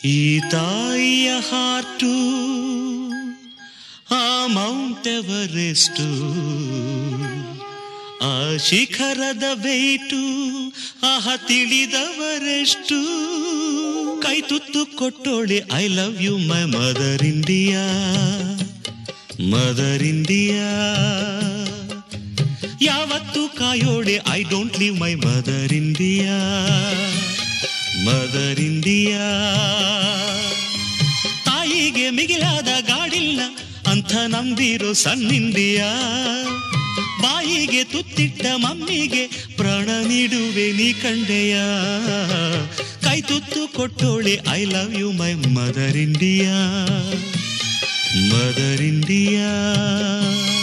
ಈ ತಾಯಿಯ ಹಾರ್ಟು ಆ ಮೌಂಟ್ ಎವರೆಸ್ಟು ಆ ಶಿಖರದ ವೇಟು ಆಹ ತಿಳಿದವರೆಷ್ಟು ಕೈ ತುತ್ತು ಕೊಟ್ಟೋಳೆ I love you my mother India mother India ಯಾವತ್ತು ಕಾಯೋಳೆ I don't leave my mother India mother India ತಾಯಿಗೆ ಮಿಗಿಲಾದ ಗಾಡಿಲ್ಲ ಅಂತ ನಂಬಿರೋ ಸಣ್ಣಿಂಡಿಯಾ ಬಾಯಿಗೆ ತುತ್ತಿಟ್ಟ ಮಮ್ಮಿಗೆ ಪ್ರಾಣ ನೀಡುವೆ ನೀ ಕಂಡೆಯ ಕೈ ತುತ್ತು ಕೊಟ್ಟೋಳೆ I love you my mother India mother India